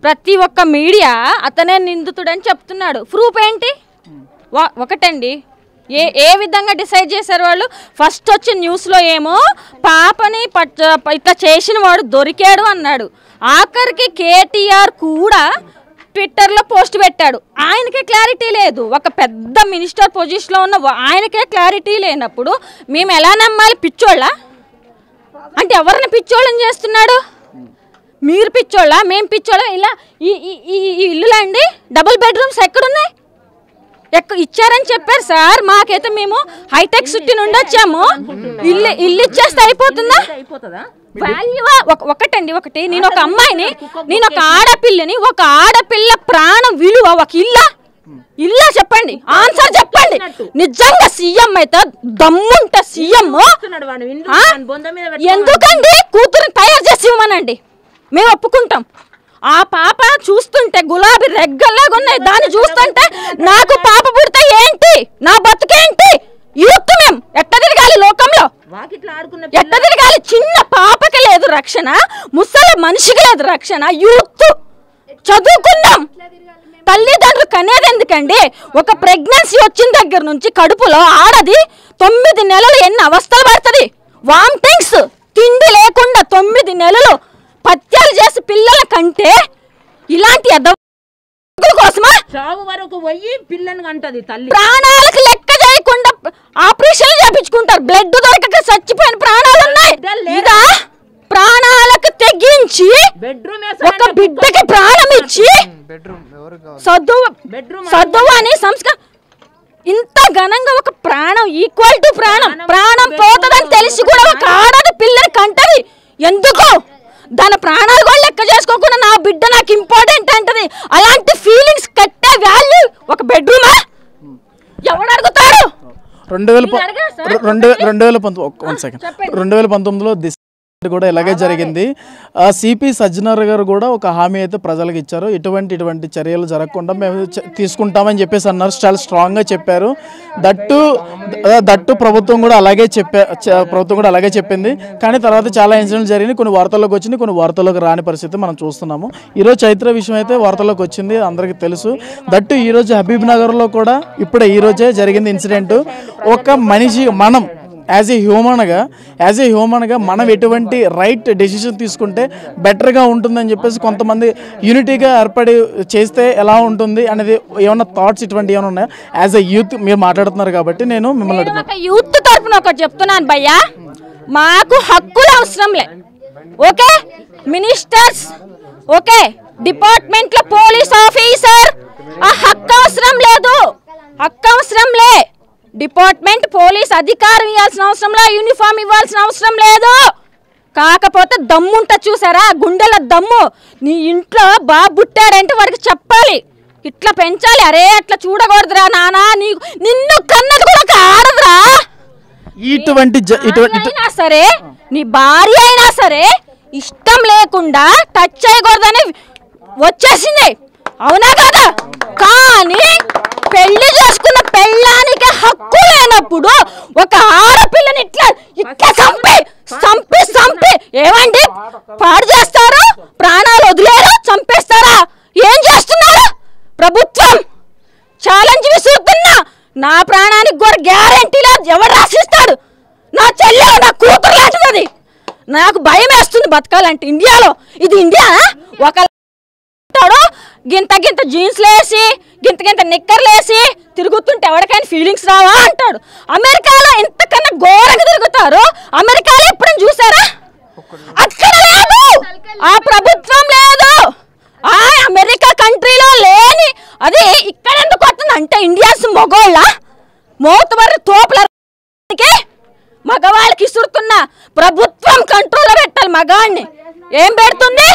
ప్రతి ఒక్క మీడియా అతనే నిందితుడని చెప్తున్నాడు ప్రూఫ్ ఏంటి వా- ఒకటండి ఏ ఏ విధంగా డిసైడ్ చేశారు వాళ్ళు ఫస్ట్ వచ్చిన న్యూస్లో ఏమో పాపని పట్ ఇట్లా చేసిన వాడు దొరికాడు అన్నాడు ఆఖరికి కేటీఆర్ కూడా ట్విట్టర్లో పోస్ట్ పెట్టాడు ఆయనకే క్లారిటీ లేదు ఒక పెద్ద మినిస్టర్ పొజిషన్లో ఉన్న వా- ఆయనకే క్లారిటీ లేనప్పుడు మేము ఎలా నమ్మాలి పిచ్చోళ్ళ అంటే ఎవరిని పిచ్చోళ్ళని చేస్తున్నాడు మీరు పిచ్చోళ్ళ మేము పిచ్చోళ్ళ ఇలా ఈ ఈ- ఈ ఈ ఇల్లులా అండి డబుల్ బెడ్రూమ్స్ ఎక్కడున్నాయి ఎక్కడ ఇచ్చారని చెప్పారు సార్ మాకైతే మేము హైటెక్ సిటీ నుండి వచ్చాము ఇల్లు ఇల్లు ఇచ్చేస్తే అయిపోతుందా అయిపోతుందా వాల్యూ ఒకటండి ఒకటి నేను ఒక అమ్మాయిని నేను ఒక ఆడపిల్లని ఒక ఆడపిల్ల ప్రాణం విలువ ఒక ఇల్లా ఇల్లా చెప్పండి ఆన్సర్ చెప్పండి నిజంగా సీఎం అయితే దమ్ముంటే సీఎం చెప్తున్నాడు వాడు ఇండ్లు ఆ? వాని బొంద మీద పెట్టుకొని ఎందుకండి కూతురు తయారు చేసి ఇవ్వమనండి మేము ఒప్పుకుంటాం ఆ పాప చూస్తుంటే గులాబీ రెగ్గల్లాగా ఉన్నాయి దాన్ని చూస్తుంటే నాకు పాప పుడితే ఏంటి నా బతుకేంటి యూత్ మేము ఎట్ట తిరగాలి లోకంలో వాకిట్లో ఆడుకున్న ఎట్ట తిరగాలి చిన్న పాపకి లేదు రక్షణ ముసలి మనిషికి లేదు రక్షణ యూత్ చదువుకుందాం తల్లిదండ్రులు కనేది ఎందుకండి ఒక ప్రెగ్నెన్సీ వచ్చిన దగ్గర నుంచి కడుపులో ఆడది తొమ్మిది నెలలు ఎన్ని అవస్థలు పడుతుంది వామిటింగ్స్ తిండి లేకుండా తొమ్మిది నెలలు పత్యాలు చేసి పిల్లల కంటే ఇలాంటి ఎదవ కోసమా చావు వరకు పోయి పిల్లని కంటది తల్లి ప్రాణాలకు లెక్క చేయకుండా ఆపరేషన్లు చేపించుకుంటారు బ్లడ్ దొరకక చచ్చిపోయిన ప్రాణాలు ఉన్నాయి బిడ్డలు లేరా? ఇదా ప్రాణాలకు తెగించి బెడ్రూమ్ ఒక బిడ్డకి ప్రాణం ఇచ్చి బెడ్రూమ్ ఎవరు కావాలి చదువు బెడ్రూమ్ చదువు అని సంస్కారం ఇంత ఘనంగా ఒక ప్రాణం ఈక్వల్ టు ప్రాణం ప్రాణం ప్రాణం పోతుందని తెలిసి కూడా ఒక ఆడది పిల్లని కంటది ఎందుకు దాని ప్రాణాలు కూడా లెక్క చేసుకోకుండా నా బిడ్డ నాకు ఇంపార్టెంట్ అంటది అలాంటి ఫీలింగ్స్ కట్టే వాల్యూ ఒక బెడ్రూమా ఎవడు అడుగుతాడు రెండు వేల ప- మీరు అడగరా సార్? రె- రెండు వే- రెండు వేల పంతొమ్మిది వన్ సెకండ్ రెండు వేల పంతొమ్మిదిలో దిశ కూడా ఇలాగే జరిగింది సిపి సజ్జనర్ గారు కూడా ఒక హామీ అయితే ప్రజలకు ఇచ్చారు ఇటువంటి ఇటువంటి చర్యలు జరగకుండా మేము చ- తీసుకుంటామని చెప్పేసి అన్నారు చాలా స్ట్రాంగ్గా చెప్పారు దట్టు ద- దట్టు ప్రభుత్వం కూడా అలాగే చెప్పా చ- ప్రభుత్వం కూడా అలాగే చెప్పింది కానీ తర్వాత చాలా ఇన్సిడెంట్లు జరిగినాయి కొన్ని వార్తల్లోకి వచ్చింది కొన్ని వార్తల్లోకి రాని పరిస్థితి మనం చూస్తున్నాము ఈరోజు చైత్ర విషయం అయితే వార్తల్లోకి వచ్చింది అందరికీ తెలుసు దట్టు ఈరోజు హబీబ్ నగర్లో కూడా ఇప్పుడే ఈరోజే జరిగింది ఇన్సిడెంట్ ఒక మనిషి మనం యాజ్ ఏ హ్యూమన్గా యాజ్ ఏ హ్యూమన్గా మనం ఎటువంటి రైట్ డెసిషన్ తీసుకుంటే బెటర్గా ఉంటుందని చెప్పేసి కొంతమంది యూనిటీగా ఏర్పడి చేస్తే ఎలా ఉంటుంది అనేది ఏమైనా థాట్స్ ఇటువంటి ఏమైనా ఉన్నాయా యాజ్ ఎ యూత్ మీరు మాట్లాడుతున్నారు కాబట్టి నేను మిమ్మల్ని నేను అడుగుతున్నాను ఒక యూత్ తరపున ఒకటి చెప్తున్నాను భయ్యా మాకు హక్కులు అవసరంలే ఓకే మినిస్టర్స్ ఓకే డిపార్ట్మెంట్ లో పోలీస్ ఆఫీసర్ ఆ హక్కు అవసరం లేదు హక్కు అవసరం లే డిపార్ట్మెంట్ పోలీస్ అధికారం ఇవ్వాల్సిన అవసరం లే యూనిఫామ్ ఇవ్వాల్సిన అవసరం లేదు కాకపోతే దమ్ముంట చూసారా గుండెల దమ్ము నీ ఇంట్లో బాబు పుట్టాడంటే వాడికి చెప్పాలి ఇట్లా పెంచాలి అరే అట్లా చూడకూడదురా నానా నీ నిన్ను కన్నది కూడా ఒక ఆడదురా ఇటువంటి జ- ఇటువంటి భార్య అయినా సరే నీ భార్య అయినా సరే ఇష్టం లేకుండా టచ్ చేయకూడదని వచ్చేసింది అవునా కదా కానీ పెళ్లి చేసుకున్న పెళ్ళానికి హక్కు లేనప్పుడు ఒక ఆడపిల్లని ఇట్లా ఇట్లా చంపి చంపి చంపి ఏమండి పాడు చేస్తారు ప్రాణాలు వదిలేరు చంపేస్తారా ఏం చేస్తున్నారు ప్రభుత్వం ఛాలెంజ్ విసురుతున్నా నా ప్రాణానికి కూడా గ్యారంటీ లేదు ఎవడు రాసిస్తాడు నా చెల్లె నా కూతురు లాంటిది అది నాకు భయం వేస్తుంది బతకాలంటే ఇండియాలో ఇది ఇండియా ఒక అంటాడు గింత గింత జీన్స్లు వేసి గింత గింత నిక్కర్లు వేసి తిరుగుతుంటే ఎవరికైనా ఫీలింగ్స్ రావా అంటాడు అమెరికాలో ఇంతకన్నా ఘోరంగా తిరుగుతారు అమెరికాలో ఎప్పుడైనా చూసారా అక్కడ లేదు ఆ ప్రభుత్వం లేదు ఆ అమెరికా కంట్రీలో లేని అది ఇక్కడ ఎందుకు వస్తుంది అంటే ఇండియాస్ మగోళ్ళ మోతవరి తోపుల మగవాళ్ళకి ఇసురుతున్న ప్రభుత్వం కంట్రోల్లో పెట్టాలి మగాడిని ఏం పెడుతుంది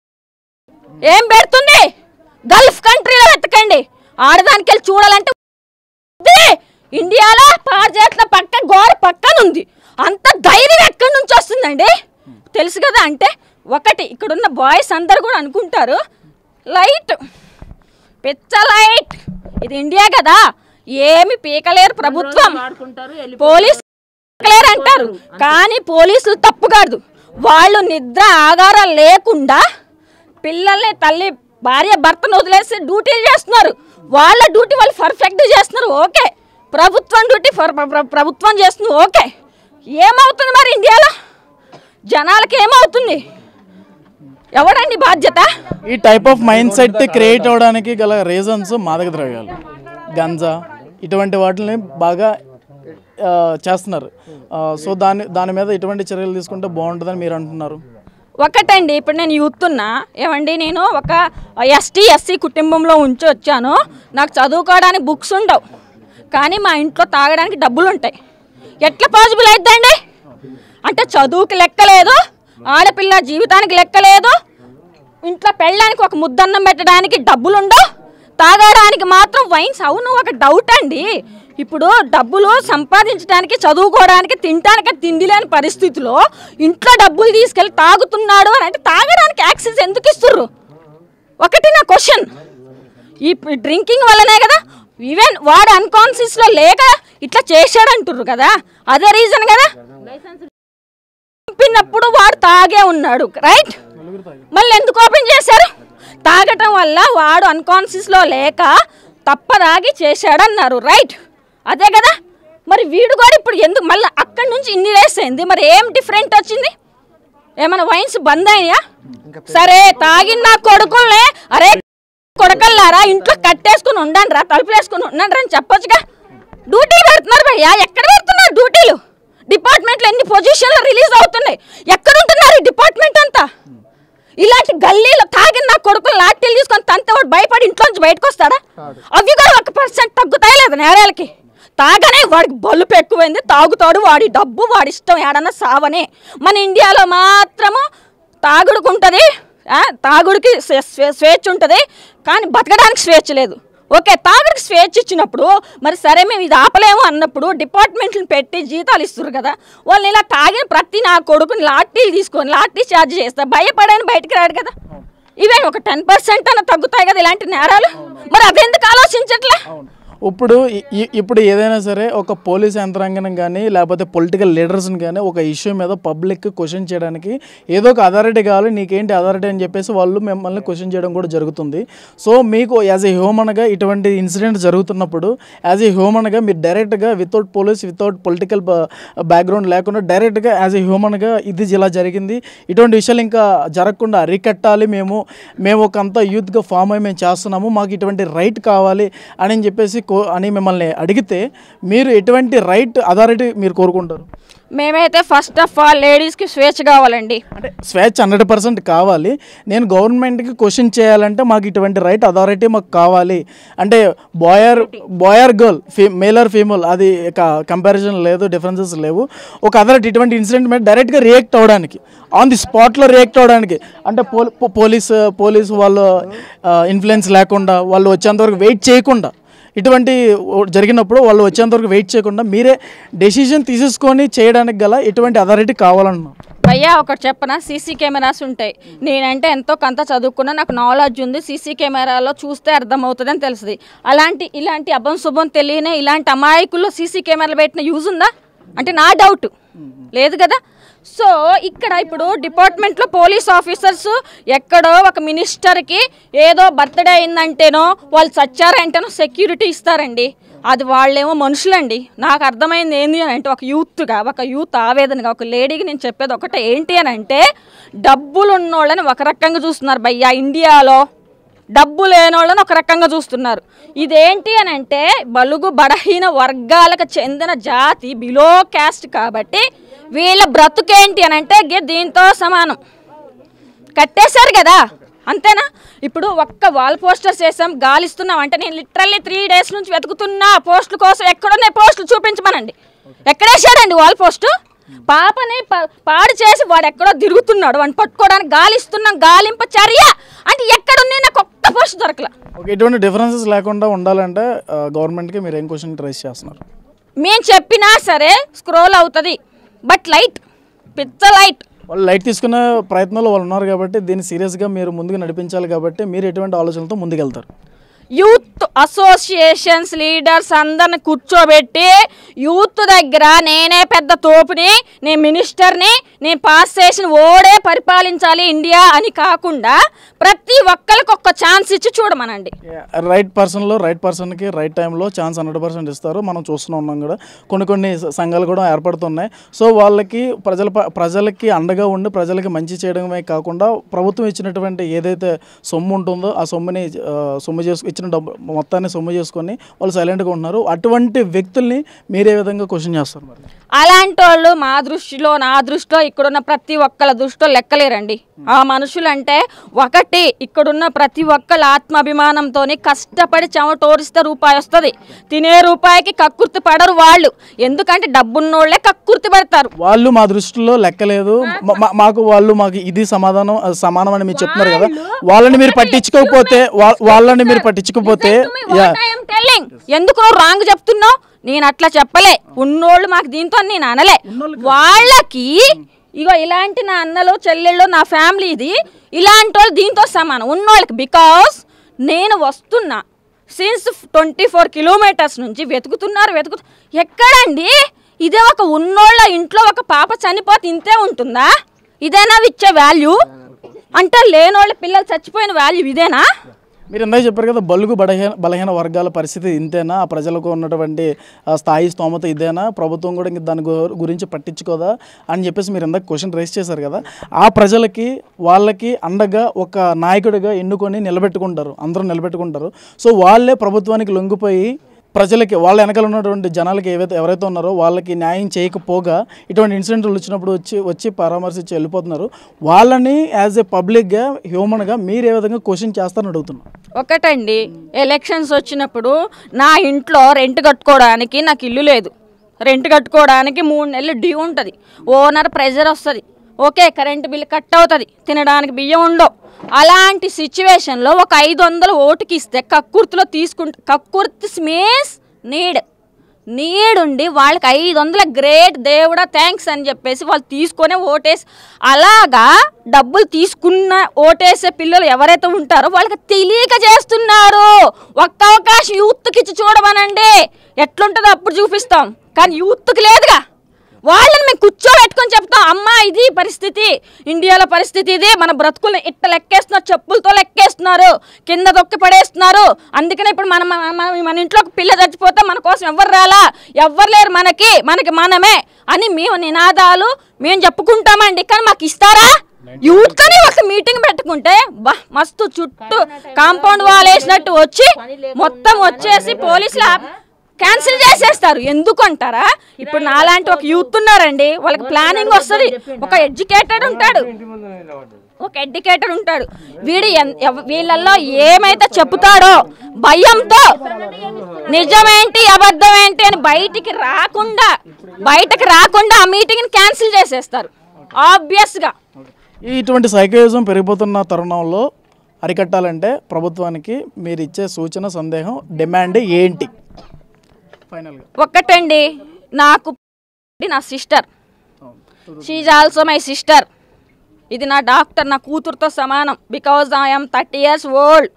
ఏం పెడుతుంది గల్ఫ్ కంట్రీలో వెతకండి ఆడదానికి వెళ్ళి చూడాలంటే ఉంది. ఇండియాలో పాడు చేసిన పక్క గోడ పక్కన ఉంది అంత ధైర్యం ఎక్కడి నుంచి వస్తుందండి తెలుసు కదా అంటే ఒకటి ఇక్కడున్న బాయ్స్ అందరు కూడా అనుకుంటారు లైట్ పిచ్చ లైట్ ఇది ఇండియా కదా ఏమి పీకలేరు ప్రభుత్వం ఆడుకుంటారు వెళ్ళి పోలీస్ పీకలేరు అంటారు కానీ పోలీసులు తప్పు కాదు వాళ్ళు నిద్ర ఆగారం లేకుండా పిల్లల్ని తల్లి భార్య భర్తను వదిలేసి డ్యూటీలు చేస్తున్నారు వాళ్ళ డ్యూటీ వాళ్ళు పర్ఫెక్ట్ చేస్తున్నారు ఓకే ప్రభుత్వం డ్యూటీ ఫర్- ప్ర- ప్రభుత్వం చేస్తుంది ఓకే ఏమవుతుంది మరి ఇండియాలో జనాలకి ఏమవుతుంది ఎవడండి బాధ్యత ఈ type of mindset create అవడానికి గల రీజన్స్ మాదక ద్రవ్యాలు గంజా ఇటువంటి వాటిని బాగా ఆ, చేస్తున్నారు ఆ, సో దాని దాని మీద ఎటువంటి చర్యలు తీసుకుంటే బాగుంటుందని మీరు అంటున్నారు ఒకటండి ఇప్పుడు నేను యూత్తున్నా ఏమండి నేను ఒక ఎస్టీ ఎస్సీ కుటుంబంలో ఉంచి వచ్చాను నాకు చదువుకోవడానికి బుక్స్ ఉండవు కానీ మా ఇంట్లో తాగడానికి డబ్బులు ఉంటాయి ఎట్లా పాసిబుల్ అవుతుందండి అంటే చదువుకి లెక్కలేదు ఆడపిల్ల జీవితానికి లెక్కలేదు ఇంట్లో పెళ్ళడానికి ఒక ముద్దన్నం పెట్టడానికి డబ్బులు ఉండవు తాగడానికి మాత్రం వైన్స్ అవును ఒక డౌట్ అండి ఇప్పుడు డబ్బులు సంపాదించడానికి చదువుకోవడానికి తినడానికి తిండి లేని పరిస్థితిలో ఇంట్లో డబ్బులు తీసుకెళ్ళి తాగుతున్నాడు అని అంటే తాగడానికి యాక్సెస్ ఎందుకు ఇస్తుర్రు ఒకటి నా క్వశ్చన్ ఈ డ్రింకింగ్ వల్లనే కదా ఈవెన్ వాడు అన్కాన్షియస్లో లేక ఇట్లా చేశాడంటుర్రు కదా అదే రీజన్ కదా చంపినప్పుడు వాడు తాగే ఉన్నాడు రైట్ మళ్ళీ ఎందుకు ఓపెన్ చేశారు తాగటం వల్ల వాడు అన్కాన్షియస్లో లేక తప్పదాగి చేశాడన్నారు రైట్ అదే కదా మరి వీడు కూడా ఇప్పుడు ఎందుకు మళ్ళీ అక్కడి నుంచి ఇన్ని డేస్ అయింది మరి ఏం డిఫరెంట్ వచ్చింది ఏమైనా వైన్స్ బంద్ అయినాయా సరే తాగిన నా కొడుకుల్నే అరే కొడకల్లారా ఇంట్లో కట్టేసుకుని ఉండండి రా తలుపులు వేసుకుని ఉండండి అని చెప్పొచ్చుగా డ్యూటీలు పెడుతున్నారు భయ్యా ఎక్కడ పెడుతున్నారు డ్యూటీలు డిపార్ట్మెంట్లో ఎన్ని పొజిషన్లు రిలీజ్ అవుతున్నాయి ఎక్కడ ఉంటున్నారు ఈ డిపార్ట్మెంట్ అంతా ఇలాంటి గల్లీలో తాగిన నా కొడుకులు లాఠీలు తీసుకొని తంతే వాడు భయపడి ఇంట్లోంచి బయటకు వస్తాడా అవి కూడా ఒక పర్సెంట్ తగ్గుతాయి లేదు నేరాలకి తాగనే వాడికి బలుపు ఎక్కువైంది తాగుతాడు వాడి డబ్బు వాడి ఇష్టం ఏడన్నా సావనే మన ఇండియాలో మాత్రము తాగుడుకుంటుంది తాగుడికి స్వే- స్వే- స్వేచ్ఛ ఉంటుంది కానీ బతకడానికి స్వేచ్ఛ లేదు ఓకే తాగుడికి స్వేచ్ఛ ఇచ్చినప్పుడు మరి సరే మేము ఇది ఆపలేము అన్నప్పుడు డిపార్ట్మెంట్లను పెట్టి జీతాలు ఇస్తారు కదా వాళ్ళు ఇలా తాగిన ప్రతి నా కొడుకుని లాఠీలు తీసుకొని లాఠీ ఛార్జ్ చేస్తా భయపడని బయటికి రాడు కదా ఇవే ఒక టెన్ పర్సెంట్ అన్న తగ్గుతాయి కదా ఇలాంటి నేరాలు మరి అదెందుకు ఆలోచించట్లే ఇప్పుడు ఇ- ఇ- ఇప్పుడు ఏదైనా సరే ఒక పోలీస్ యంత్రాంగం కానీ లేకపోతే పొలిటికల్ లీడర్స్ని కానీ ఒక ఇష్యూ మీద పబ్లిక్ క్వశ్చన్ చేయడానికి ఏదో ఒక అథారిటీ కావాలి నీకేంటి అథారిటీ అని చెప్పేసి వాళ్ళు మిమ్మల్ని క్వశ్చన్ చేయడం కూడా జరుగుతుంది సో మీకు యాజ్ ఏ హ్యూమన్గా ఇటువంటి ఇన్సిడెంట్ జరుగుతున్నప్పుడు యాజ్ ఏ హ్యూమన్గా మీరు డైరెక్ట్గా without police without political background లేకుండా డైరెక్ట్గా యాజ్ ఏ హ్యూమన్గా ఇది ఇలా జరిగింది ఇటువంటి విషయాలు ఇంకా జరగకుండా అరికట్టాలి మేము మేము ఒక అంతా యూత్గా ఫామ్ అయ్యి మేము చేస్తున్నాము మాకు ఇటువంటి రైట్ కావాలి అని చెప్పేసి కో అని మిమ్మల్ని అడిగితే మీరు ఎటువంటి రైట్ అథారిటీ మీరు కోరుకుంటారు మేమైతే ఫస్ట్ ఆఫ్ ఆల్ లేడీస్కి స్వేచ్ఛ కావాలండి అంటే స్వేచ్ఛ హండ్రెడ్ పర్సెంట్ కావాలి నేను గవర్నమెంట్కి క్వశ్చన్ చేయాలంటే మాకు ఇటువంటి రైట్ అథారిటీ మాకు కావాలి అంటే boy or boy or girl female or female అది కంపారిజన్ లేదు డిఫరెన్సెస్ లేవు ఒక అథారిటీ ఇటువంటి ఇన్సిడెంట్ మీద డైరెక్ట్గా రియాక్ట్ అవ్వడానికి ఆన్ ది స్పాట్లో రియాక్ట్ అవ్వడానికి అంటే పోల్ పోలీస్ పోలీస్ వాళ్ళు ఇన్ఫ్లుయెన్స్ లేకుండా వాళ్ళు వచ్చేంతవరకు వెయిట్ చేయకుండా ఇటువంటి ఓ- జరిగినప్పుడు వాళ్ళు వచ్చేంతవరకు వెయిట్ చేయకుండా మీరే డెసిషన్ తీసేసుకొని చేయడానికి గల ఎటువంటి అథారిటీ కావాలన్నా భయ్యా ఒకటి చెప్పనా సీసీ కెమెరాస్ ఉంటాయి నేనంటే ఎంతో కొంత చదువుకున్నా నాకు నాలెడ్జ్ ఉంది సీసీ కెమెరాలో చూస్తే అర్థమవుతుంది అని తెలుస్తుంది అలాంటి ఇలాంటి అభం శుభం తెలియని ఇలాంటి అమాయకుల్లో సీసీ కెమెరాలు పెట్టిన యూజ్ ఉందా అంటే నా డౌట్ లేదు కదా సో ఇక్కడ ఇప్పుడు డిపార్ట్మెంట్లో పోలీస్ ఆఫీసర్స్ ఎక్కడో ఒక మినిస్టర్కి ఏదో బర్త్డే అయిందంటేనో వాళ్ళు చచ్చారంటేనో సెక్యూరిటీ ఇస్తారండి అది వాళ్ళేమో మనుషులండి నాకు అర్థమైంది ఏంది అని అంటే ఒక యూత్గా ఒక యూత్ ఆవేదనగా ఒక లేడీకి నేను చెప్పేది ఒకటే ఏంటి అని అంటే డబ్బులు ఉన్నోళ్ళని ఒక రకంగా చూస్తున్నారు భయ్యా ఇండియాలో డబ్బు లేనోళ్ళని ఒక రకంగా చూస్తున్నారు ఇదేంటి అని అంటే బలుగు బలహీన వర్గాలకు చెందిన జాతి బిలో క్యాస్ట్ కాబట్టి వీళ్ళ బ్రతుకేంటి అని అంటే గే దీంతో సమానం కట్టేశారు కదా అంతేనా ఇప్పుడు ఒక్క వాల్ పోస్టర్స్ వేసాం గాలిస్తున్నాం అంటే నేను లిటరల్లీ త్రీ డేస్ నుంచి వెతుకుతున్నా పోస్టుల కోసం ఎక్కడున్నాయి పోస్టులు చూపించమనండి ఎక్కడేసాడండి వాల్ పోస్టు పాపని ప- పాడు చేసి వాడు ఎక్కడో తిరుగుతున్నాడు వాడిని పట్టుకోవడానికి గాలిస్తున్నాం గాలింప చర్య అంటే ఎక్కడున్నాయి నాకు ఒక్క పోస్ట్ దొరకల ఓకే ఇటువంటి డిఫరెన్సెస్ లేకుండా ఉండాలంటే ఆ, గవర్నమెంట్కి మీరు ఏం క్వశ్చన్ ట్రైస్ చేస్తున్నారు మేము చెప్పినా సరే స్క్రోల్ అవుతుంది బట్ లైట్ పిచ్చ లైట్ వాళ్ళు లైట్ తీసుకునే ప్రయత్నంలో వాళ్ళు ఉన్నారు కాబట్టి దీన్ని సీరియస్గా మీరు ముందుకు నడిపించాలి కాబట్టి మీరు ఎటువంటి ఆలోచనలతో ముందుకెళ్తారు యూత్ అసోసియేషన్స్ లీడర్స్ అందరిని కూర్చోబెట్టి యూత్ దగ్గర నేనే పెద్ద తోపుని నేను మినిస్టర్ని నేను పాస్ చేసిన ఓడే పరిపాలించాలి ఇండియా అని కాకుండా ప్రతి ఒక్కరికి ఒక్క ఛాన్స్ ఇచ్చి చూడమనండి రైట్ పర్సన్లో రైట్ పర్సన్కి రైట్ టైంలో ఛాన్స్ హండ్రెడ్ పర్సెంట్ ఇస్తారు మనం చూస్తూనే ఉన్నాం కూడా కొన్ని కొన్ని స- సంఘాలు కూడా ఏర్పడుతున్నాయి సో వాళ్ళకి ప్రజల ప- ప్రజలకి అండగా ఉండి ప్రజలకి మంచి చేయడమే కాకుండా ప్రభుత్వం ఇచ్చినటువంటి ఏదైతే సొమ్ము ఉంటుందో ఆ సొమ్ముని ఆ, సొమ్ము చేసుకు ఇచ్చిన డబ్బు మొత్తాన్ని సొమ్ము చేసుకొని వాళ్ళు సైలెంట్గా ఉంటున్నారు అటువంటి వ్యక్తుల్ని మీరే విధంగా క్వశ్చన్ చేస్తారు మరి అలాంటి వాళ్ళు మా దృష్టిలో నా దృష్టిలో ఇక్కడున్న ప్రతి ఒక్కళ్ళ దృష్టిలో లెక్కలేరండి ఆ మనుషులంటే ఒకటి ఇక్కడున్న ప్రతి ఒక్కళ్ళ ఆత్మాభిమానంతో కష్టపడి చెమటోరిస్తే రూపాయి వస్తుంది తినే రూపాయికి కక్కుర్తి పడరు వాళ్ళు ఎందుకంటే డబ్బున్నోళ్ళే కక్కుర్తి పడతారు వాళ్ళు మా దృష్టిలో లెక్కలేదు మా- మా- మాకు వాళ్ళు మాకు ఇది సమాధానం అది సమానం అని మీరు చెప్తున్నారు కదా వాళ్ళని మీరు పట్టించుకోకపోతే వా- వాళ్ళని మీరు పట్టించుకోకపోతే యా టెల్లింగ్ ఎందుకు నువ్వు రాంగ్ చెప్తున్నావు నేను అట్లా చెప్పలే ఉన్నోళ్ళు మాకు దీంతో నేను అనలే వాళ్ళకి ఇగో ఇలాంటి నా అన్నలు చెల్లెళ్ళు నా ఫ్యామిలీ ఇది ఇలాంటి వాళ్ళు దీంతో సమానం ఉన్నోళ్ళకి బికాస్ నేను వస్తున్నా సిన్స్ ట్వంటీ ఫోర్ కిలోమీటర్స్ నుంచి వెతుకుతున్నారు వెతుకుతు ఎక్కడండి ఇదే ఒక ఉన్నోళ్ళ ఇంట్లో ఒక పాప చనిపోతే ఇంతే ఉంటుందా ఇదేనా ఇచ్చే వాల్యూ అంటే లేనోళ్ళ పిల్లలు చచ్చిపోయిన వాల్యూ ఇదేనా మీరు ఇందాక చెప్పారు కదా బలుగు బలహీన బలహీన వర్గాల పరిస్థితి ఇంతేనా ఆ ప్రజలకు ఉన్నటువంటి ఆ స్థాయి స్తోమత ఇదేనా ప్రభుత్వం కూడా ఇంక దాని గు- గురించి పట్టించుకోదా అని చెప్పేసి మీరు ఇందాక క్వశ్చన్ రైస్ చేశారు కదా ఆ ప్రజలకి వాళ్ళకి అండగా ఒక నాయకుడిగా ఎన్నుకొని నిలబెట్టుకుంటారు అందరూ నిలబెట్టుకుంటారు సో వాళ్ళే ప్రభుత్వానికి లొంగిపోయి ప్రజలకి వాళ్ళ వెనకాల ఉన్నటువంటి జనాలకి ఏవైతే ఎవరైతే ఉన్నారో వాళ్ళకి న్యాయం చేయకపోగా ఇటువంటి ఇన్సిడెంట్లు వచ్చినప్పుడు వచ్చి వచ్చి పరామర్శించి వెళ్ళిపోతున్నారు వాళ్ళని యాజ్ ఏ పబ్లిక్గా హ్యూమన్గా మీరు ఏ విధంగా క్వశ్చన్ చేస్తారని అడుగుతున్నాను ఒకటండి ఎలక్షన్స్ వచ్చినప్పుడు నా ఇంట్లో రెంట్ కట్టుకోవడానికి నాకు ఇల్లు లేదు రెంట్ కట్టుకోవడానికి మూడు నెలలు డ్యూ ఉంటుంది ఓనర్ ప్రెజర్ వస్తుంది ఓకే కరెంట్ బిల్ కట్ అవుతుంది తినడానికి బియ్యం ఉండవు అలాంటి సిచ్యువేషన్లో ఒక ఐదు వందలు ఓటుకి ఇస్తే కక్కుర్తిలో తీసుకుంటే కక్కుర్తి స్మేస్ నీడ్ నీడుండి వాళ్ళకి ఐదు వందల గ్రేట్ దేవుడా థ్యాంక్స్ అని చెప్పేసి వాళ్ళు తీసుకొని ఓటేసి అలాగా డబ్బులు తీసుకున్న ఓటేసే పిల్లలు ఎవరైతే ఉంటారో వాళ్ళకి తెలియక చేస్తున్నారు ఒక్క అవకాశం యూత్కి ఇచ్చి చూడమనండి ఎట్లుంటుందో అప్పుడు చూపిస్తాం కానీ యూత్కి లేదుగా వాళ్ళని మేము కూర్చోబెట్టుకొని చెప్తాం అమ్మా ఇది పరిస్థితి ఇండియాలో పరిస్థితి ఇది మన బ్రతుకుల్ని ఇట్ట లెక్కేస్తున్నారు చెప్పులతో లెక్కేస్తున్నారు కింద తొక్కి పడేస్తున్నారు అందుకనే ఇప్పుడు మన మన- మన మన ఇంట్లో ఒక పిల్ల చచ్చిపోతే మన కోసం ఎవ్వరు రాలా ఎవ్వరు లేరు మనకి మనకి మనమే అని మేము నినాదాలు మేము చెప్పుకుంటామండి కానీ మాకు ఇస్తారా యూత్ కని ఒక మీటింగ్ పెట్టుకుంటే బా మస్తు చుట్టూ కాంపౌండ్ వాల్ వేసినట్టు వచ్చి మొత్తం వచ్చేసి పోలీసులు ఆప్- క్యాన్సిల్ చేసేస్తారు ఎందుకు అంటారా ఇప్పుడు నాలాంటి ఒక యూత్ ఉన్నారండి వాళ్ళకి ప్లానింగ్ వస్తుంది ఒక ఎడ్యుకేటెడ్ ఉంటాడు ఒక ఎడ్యుకేటెడ్ ఉంటాడు వీడు ఎన్- ఎవ- వీళ్ళల్లో ఏమైతే చెప్తాడో భయంతో నిజమేంటి అబద్ధం ఏంటి అని బయటికి రాకుండా బయటకు రాకుండా ఆ మీటింగ్ని క్యాన్సిల్ చేసేస్తారు ఆబ్వియస్గా ఈ ఇటువంటి సైకోయిజం పెరిగిపోతున్న తరుణంలో అరికట్టాలంటే ప్రభుత్వానికి మీరు ఇచ్చే సూచన సందేహం డిమాండ్ ఏంటి ఫైనల్గా ఒక్కటండి నాకు నా sister she's also my sister ఇది నా డాక్టర్ నా కూతురుతో సమానం because I'm thirty years old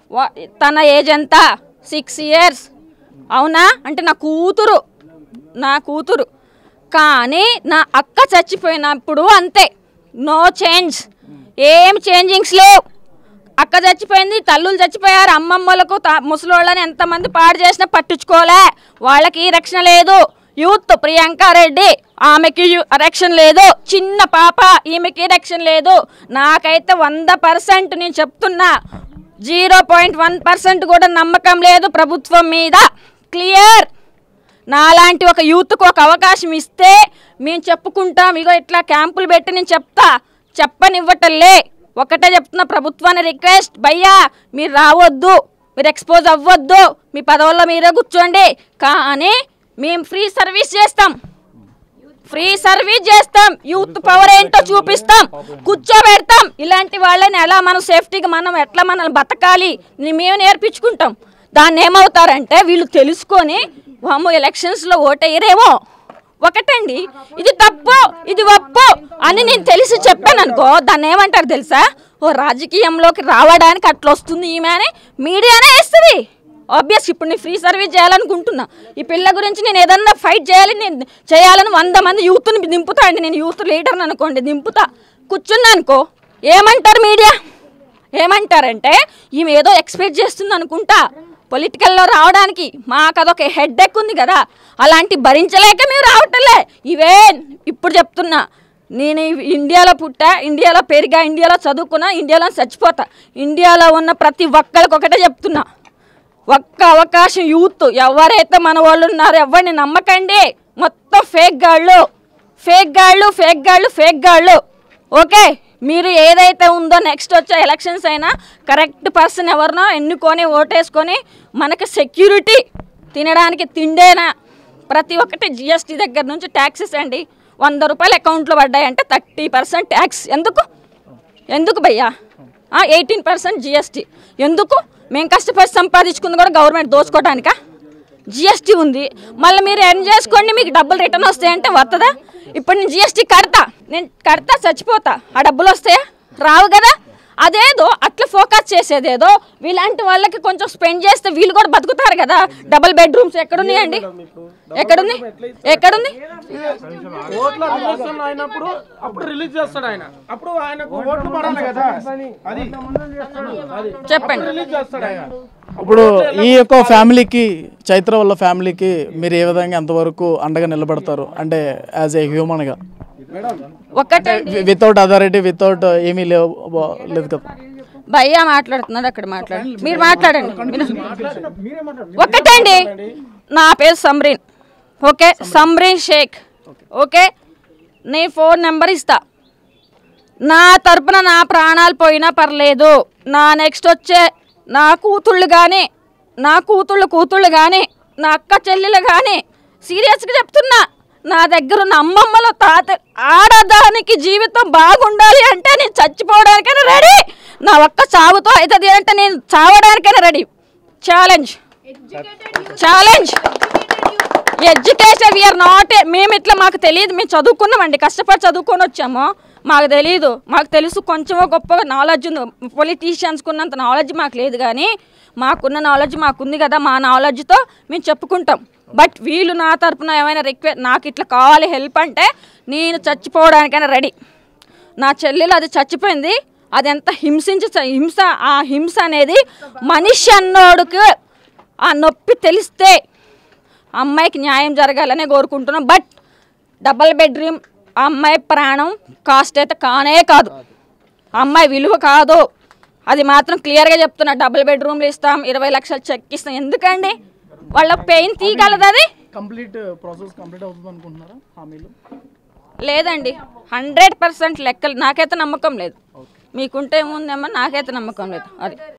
తన ఏజ్ ఎంత సిక్స్ ఇయర్స్ అవునా అంటే నా కూతురు నా కూతురు కానీ నా అక్క చచ్చిపోయినప్పుడు అంతే నో చేంజ్ ఏం చేంజింగ్స్ లేవు అక్క చచ్చిపోయింది తల్లులు చచ్చిపోయారు అమ్మమ్మలకు తా- ముసలోళ్ళని ఎంతమంది పాడు చేసినా పట్టించుకోలే వాళ్ళకి రక్షణ లేదు యూత్ ప్రియాంక రెడ్డి ఆమెకి యు- రక్షణ లేదు చిన్న పాప ఈమెకి రక్షణ లేదు నాకైతే వంద పర్సెంట్ నేను చెప్తున్నా జీరో పాయింట్ వన్ పర్సెంట్ కూడా నమ్మకం లేదు ప్రభుత్వం మీద క్లియర్ నాలాంటి ఒక యూత్కు ఒక అవకాశం ఇస్తే మేము చెప్పుకుంటాం ఇగో ఇట్లా క్యాంపులు పెట్టి నేను చెప్తా చెప్పనివ్వటంలే ఒకటే చెప్తున్నా ప్రభుత్వాన్ని రిక్వెస్ట్ భయ్యా మీరు రావద్దు మీరు ఎక్స్పోజ్ అవ్వద్దు మీ పదవుల్లో మీరే కూర్చోండి కానీ మేము ఫ్రీ సర్వీస్ చేస్తాం ఫ్రీ సర్వీస్ చేస్తాం యూత్ పవర్ ఏంటో చూపిస్తాం కూర్చోబెడతాం ఇలాంటి వాళ్ళని ఎలా మనం సేఫ్టీగా మనం ఎట్లా మనల్ని బతకాలి ని- మేము నేర్పించుకుంటాం దాన్ని ఏమవుతారంటే వీళ్ళు తెలుసుకొని వాము ఎలక్షన్స్లో ఓటేయరేమో ఒకటండి ఇది తప్పు ఇది ఒప్పు అని నేను తెలిసి చెప్పాను అనుకో దాన్ని ఏమంటారు తెలుసా ఓ రాజకీయంలోకి రావడానికి అట్లా వస్తుంది ఈమె అని మీడియానే వేస్తుంది ఆబ్వియస్ ఇప్పుడు నేను ఫ్రీ సర్వీస్ చేయాలనుకుంటున్నా ఈ పిల్ల గురించి నేను ఏదన్నా ఫైట్ చేయాలి నేను చేయాలని వంద మంది యూత్ని దింపుతా అండి నేను యూత్ లీడర్ని అనుకోండి దింపుతా కూర్చున్నా అనుకో ఏమంటారు మీడియా ఏమంటారంటే ఈమె ఏదో ఎక్స్పెక్ట్ చేస్తుంది అనుకుంటా పొలిటికల్లో రావడానికి మాకు అదొక హెడ్ ఎక్ ఉంది కదా అలాంటి భరించలేక మేము రావట్లే ఇవే ఇప్పుడు చెప్తున్నా నేను ఈ ఇండియాలో పుట్టా ఇండియాలో పెరిగా ఇండియాలో చదువుకున్నా ఇండియాలో చచ్చిపోతా ఇండియాలో ఉన్న ప్రతి ఒక్కరికి ఒకటే చెప్తున్నా ఒక్క అవకాశం యూత్ ఎవరైతే మన వాళ్ళు ఉన్నారో ఎవరిని నమ్మకండి మొత్తం ఫేక్ గాళ్ళు ఫేక్ గాళ్ళు ఫేక్ గాళ్ళు ఫేక్ గాళ్ళు ఓకే మీరు ఏదైతే ఉందో నెక్స్ట్ వచ్చే ఎలక్షన్స్ అయినా కరెక్ట్ పర్సన్ ఎవరినో ఎన్నుకొని ఓటేసుకొని మనకి సెక్యూరిటీ తినడానికి తిండేనా ప్రతి ఒక్కటి జిఎస్టీ దగ్గర నుంచి ట్యాక్సెస్ అండి వంద రూపాయలు అకౌంట్లో పడ్డాయంటే థర్టీ పర్సెంట్ ట్యాక్స్ ఎందుకు ఎందుకు భయ్యా ఎయిటీన్ పర్సెంట్ జిఎస్టీ ఎందుకు మేము కష్టపడి సంపాదించుకుంది కూడా గవర్నమెంట్ దోచుకోవడానికా జిఎస్టీ ఉంది మళ్ళీ మీరు ఎర్న్ చేసుకోండి మీకు డబ్బులు రిటర్న్ వస్తాయంటే వస్తుందా ఇప్పుడు నేను జిఎస్టీ కడతా నేను కడతా చచ్చిపోతా ఆ డబ్బులు వస్తాయా రావు కదా అదేదో అట్లా ఫోకస్ చేసేదేదో వీలాంటి వాళ్ళకి కొంచెం స్పెండ్ చేస్తే వీళ్ళు కూడా బతుకుతారు కదా డబుల్ బెడ్రూమ్స్ ఎక్కడున్నాయండి ఎక్కడుంది ఎక్కడుంది ఓట్ల రిజర్వేషన్ అయినప్పుడు అప్పుడు రిలీజ్ చేస్తాడు ఆయన అప్పుడు ఆయనకు ఓట్లు పడాలి కదా అది అది చెప్పండి రిలీజ్ చేస్తాడు ఆయన ఇప్పుడు ఈ యొక్క ఫ్యామిలీకి చైత్ర వాళ్ళ ఫ్యామిలీకి మీరు ఏ విధంగా ఎంతవరకు అండగా నిలబడతారు అంటే యాజ్ ఏ హ్యూమన్గా ఒక్కటే వితౌట్ అథారిటీ వితౌట్ ఏమీ లేవు బా- లేదు కదా భయ్యా మాట్లాడుతున్నాడు అక్కడ మాట్లాడండి మీరు మాట్లాడండి మీరు- ఒక్కటండి నా పేరు సమ్రీన్ ఓకే సమ్రీన్ షేక్ ఓకే నీ ఫోన్ నెంబర్ ఇస్తా నా తరపున నా ప్రాణాలు పోయినా పర్లేదు నా నెక్స్ట్ వచ్చే నా కూతుళ్ళు కానీ నా కూతుళ్ళు కూతుళ్ళు కానీ నా అక్క చెల్లెలు కానీ సీరియస్గా చెప్తున్నా నా దగ్గర ఉన్న అమ్మమ్మలో తాత ఆడదానికి జీవితం బాగుండాలి అంటే నేను చచ్చిపోవడానికైనా రెడీ నా ఒక్క చావుతో అవుతుంది అంటే నేను చావడానికైనా ready challenge challenge education we are not మేము ఇట్లా మాకు తెలియదు మేము చదువుకున్నామండి కష్టపడి చదువుకొని వచ్చాము మాకు తెలియదు మాకు తెలుసు కొంచెమో గొప్పగా నాలెడ్జ్ ఉంది పొలిటీషియన్స్కి ఉన్నంత నాలెడ్జ్ మాకు లేదు కానీ మాకున్న నాలెడ్జ్ మాకుంది కదా మా నాలెడ్జ్తో మేము చెప్పుకుంటాం బట్ వీళ్ళు నా తరపున ఏమైనా రిక్వెస్ట్ నాకు ఇట్లా కావాలి హెల్ప్ అంటే నేను చచ్చిపోవడానికైనా రెడీ నా చెల్లెలు అది చచ్చిపోయింది అది ఎంత హింసించి చ- హింస ఆ హింస అనేది మనిషి అన్నోడుకు ఆ నొప్పి తెలిస్తే ఆ అమ్మాయికి న్యాయం జరగాలనే కోరుకుంటున్నాం బట్ డబల్ బెడ్రూమ్ ఆ అమ్మాయి ప్రాణం కాస్ట్ అయితే కానే కాదు ఆ అమ్మాయి విలువ కాదు అది మాత్రం క్లియర్గా చెప్తున్నా డబుల్ బెడ్రూమ్లు ఇస్తాం ఇరవై లక్షలు చెక్ ఇస్తాం ఎందుకండి వాళ్ళ పెయిన్ తీయగలదు అది కంప్లీట్ ప్రాసెస్ కంప్లీట్ అవుతుంది అనుకుంటున్నారా హామీలు లేదండి హండ్రెడ్ పర్సెంట్ లెక్కలు నాకైతే నమ్మకం లేదు మీకుంటే ఏముందేమో నాకైతే నమ్మకం లేదు అది